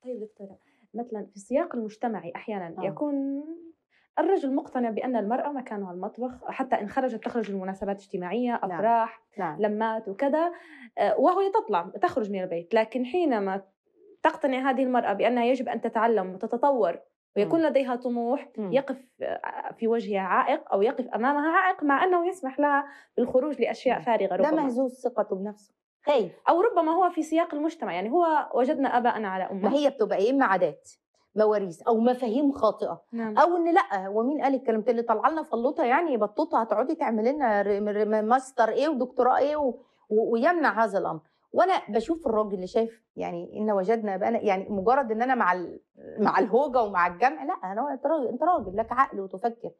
طيب دكتورة مثلا في السياق المجتمعي أحيانا آه. يكون الرجل مقتنع بأن المرأة مكانها المطبخ حتى إن خرجت تخرج لمناسبات اجتماعية نعم. أفراح نعم لمات وكذا آه، وهو تطلع تخرج من البيت لكن حينما تقتنع هذه المرأة بأنها يجب أن تتعلم وتتطور ويكون لديها طموح مم. يقف آه، في وجهها عائق أو يقف أمامها عائق مع أنه يسمح لها بالخروج لأشياء فارغة ده ربما مهزوز ثقته بنفسه خايف أو ربما هو في سياق المجتمع يعني هو وجدنا آباءنا على ما أمة هي بتبقى يا اما عادات مواريث او مفاهيم خاطئه نعم. او ان لا هو مين قال الكلام ده اللي طلع لنا فلوطه يعني بطوطه هتقعدي تعملي لنا ر- ر- ماستر ايه ودكتوراه ايه و... و... ويمنع هذا الامر وانا بشوف الراجل اللي شايف يعني ان وجدنا بقى يعني مجرد ان انا مع ال... مع الهوجه ومع الجمع لا انا انت راجل انت راجل لك عقل وتفكر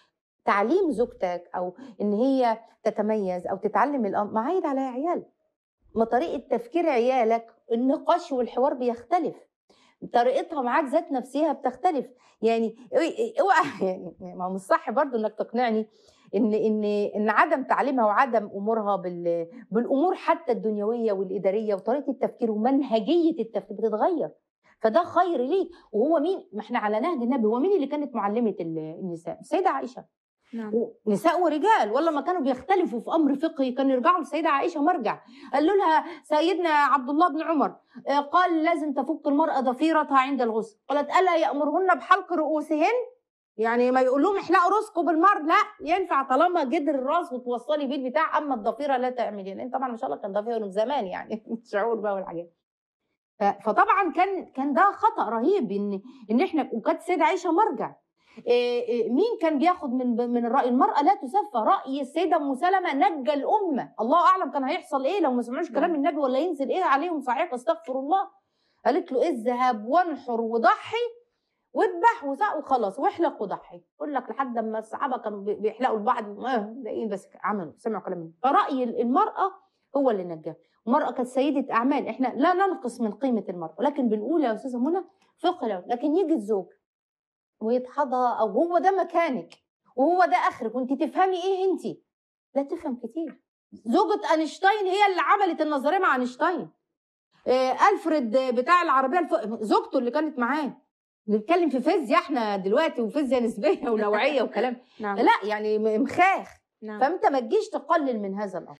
تعليم زوجتك او ان هي تتميز او تتعلم الامر ما عايد على عيال ما طريقه تفكير عيالك النقاش والحوار بيختلف طريقتها معاك ذات نفسها بتختلف يعني اوعى- اوعى يعني ما هو مش صح برضو انك تقنعني ان ان ان عدم تعليمها وعدم امورها بال بالامور حتى الدنيويه والاداريه وطريقه التفكير ومنهجيه التفكير بتتغير فده خير ليك وهو مين ما احنا على نهج النبي هو مين اللي كانت معلمه ال- النساء السيده عائشه نعم. نساء ورجال ولا ما كانوا بيختلفوا في امر فقهي كانوا يرجعوا للسيده عائشه مرجع قالوا لها سيدنا عبد الله بن عمر آه، قال لازم تفك المراه ضفيرتها عند الغسل قالت الا يامرهن بحلق رؤوسهن يعني ما يقول لهم احلقوا راسكم بالمر لا ينفع طالما جدر الراس وتوصلي بيه البتاع اما الضفيره لا تعملي لان طبعا ما شاء الله كان ضفيره من زمان يعني الشعور بقى والحاجات ف- فطبعا كان كان ده خطا رهيب ان ان احنا وكانت السيده عائشه مرجع إيه إيه مين كان بياخد من من الراي المراه لا تسفى راي السيده ام سلمه نجى الامه الله اعلم كان هيحصل ايه لو ما سمعوش كلام نعم. النبي ولا ينزل ايه عليهم صحيح استغفر الله قالت له اذهب وانحر وضحي واذبح وسق وخلاص واحلق وضحي يقول لك لحد ما الصحابه كانوا بي- بيحلقوا لبعض آه، ده ايه بس عملوا سمعوا كلام النبي فراي المراه هو اللي نجاه المراه كانت سيده اعمال احنا لا ننقص من قيمه المراه ولكن بنقول يا استاذه منى فقه لو لكن يجي الزوج ويتحضى او هو ده مكانك وهو ده اخرك وانت تفهمي ايه انت لا تفهم كتير زوجة اينشتاين هي اللي عملت النظريه مع اينشتاين آه، الفريد بتاع العربيه الف... زوجته اللي كانت معاه بنتكلم في فيزياء احنا دلوقتي وفيزياء نسبيه ونوعيه وكلام نعم لا يعني م- مخاخ نعم فانت ما تجيش تقلل من هذا الامر